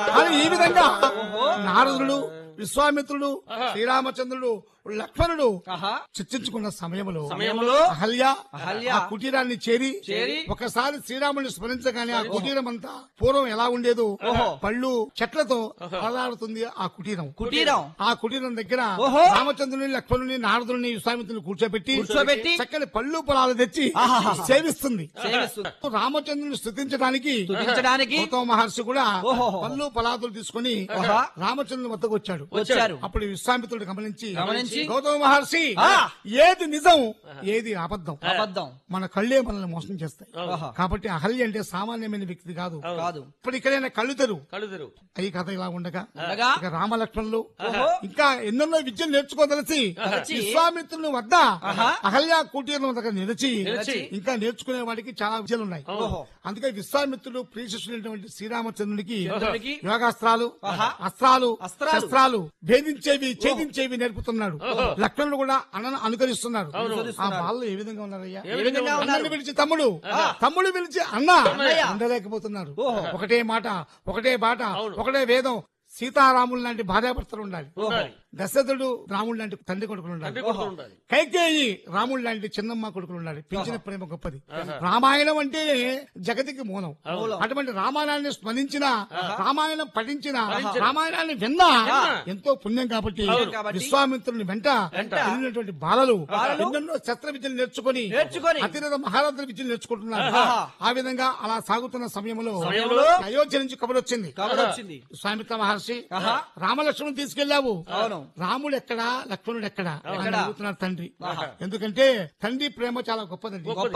అని ఈ విధంగా నారదుడు విశ్వామిత్రుడు శ్రీరామచంద్రుడు లక్ష్మణుడు ఆహా చర్చించుకున్న సమయంలో సమయంలో అహల్య అహల్య ఆ కుటీరాన్ని చేరి చేరి ఒకసారి శ్రీరాముని స్మరించగానే ఆ కుటీరం అంతా పూర్వం ఎలా ఉండేదో పళ్ళు చెట్లతో అలరాడుతుంది ఆ కుటీరం కుటీరం ఆ కుటీరం దగ్గర ఓహో. రామచంద్రుని లక్ష్మణుని నారదుని విశ్వామిత్రుని కూర్చోబెట్టి కూర్చోబెట్టి చక్కని పళ్ళు పొలాలు తెచ్చి ఆహాహా. సేవిస్తుంది సేవిస్తుంది. రామచంద్రుని స్థుతించడానికి స్తుతించడానికి గౌతమ మహర్షి కూడా ఓహోహో. పళ్ళు పొలాదులు తీసుకుని ఆహా. రామచంద్రుని వద్దకు వచ్చాడు వచ్చారు అప్పుడు విశ్వామిత్రుడు గమనించి గమనించి గౌతమ మహర్షి ఆ. ఏది నిజం ఏది అబద్ధం అబద్ధం మన కళ్ళే మనల్ని మోసం చేస్తాయి ఆహా. కాబట్టి అహల్య అంటే సామాన్యమైన వ్యక్తి కాదు కాదు ఇప్పుడు ఇక్కడైనా కళ్ళు తెరు కళ్ళు తెరువు ఈ కథ ఇలా ఉండగా ఉండగా ఇక రామలక్ష్మణులు ఓహో. ఇంకా ఎన్నెన్నో విద్యలు నేర్చుకోదలిసి తలచి విశ్వామిత్రుని వద్ద ఆహా. అహల్య కుటీరం దగ్గర నిలిచి నిలిచి ఇంకా నేర్చుకునే వాడికి చాలా విద్యలు ఉన్నాయి ఓహో. అందుకే విశ్వామిత్రుడు ప్రియశిష్యుడైనటువంటి శ్రీరామచంద్రునికి చంద్రుడికి యోగాస్త్రాలు ఆహా. అస్త్రాలు అస్త్రాలు. శస్త్రాలు భేదించేవి ఛేదించేవి నేర్పుతున్నాడు లక్ష్మణుడు కూడా అన్నను అనుకరిస్తున్నారు ఆ వాళ్ళు ఏ విధంగా ఉన్నారయ్యా ఏ విధంగా ఉన్నారు అన్నని పిలిచి తమ్ముడు తమ్ముడు పిలిచి అన్న ఉండలేకపోతున్నారు ఒకటే మాట ఒకటే బాట ఒకటే వేదం సీతారాములు లాంటి భార్యాభర్తలు ఉండాలి దశరథుడు రాముడు లాంటి తండ్రి కొడుకులు ఉండాలి కొడుకు ఉండాలి కైకేయి రాముడు లాంటి చిన్నమ్మ కొడుకులు ఉండాలి పెంచిన ప్రేమ గొప్పది రామాయణం అంటే జగతికి మూలం అటువంటి రామాయణాన్ని స్మరించిన రామాయణం పఠించిన రామాయణాన్ని విన్నా ఎంతో పుణ్యం కాబట్టి కాబట్టి విశ్వామిత్రుని వెంట వెళ్ళినటువంటి బాలలు ఎన్నెన్నో శస్త్ర విద్యలు నేర్చుకుని నేర్చుకొని అతిరథ మహారథుల విద్యలు నేర్చుకుంటున్నారు ఆహా. ఆ విధంగా అలా సాగుతున్న సమయంలో సమయంలో అయోధ్య నుంచి కబురు వచ్చింది కబురు వచ్చింది విశ్వామిత్ర మహర్షి ఆహా. రామలక్ష్మణుని తీసుకెళ్లావు అవును రాముడు ఎక్కడా లక్ష్మణుడు ఎక్కడా అని ఎక్కడా? అడుగుతున్నాడు తండ్రి ఎందుకంటే తండ్రి ప్రేమ చాలా గొప్పదండి గొప్పది.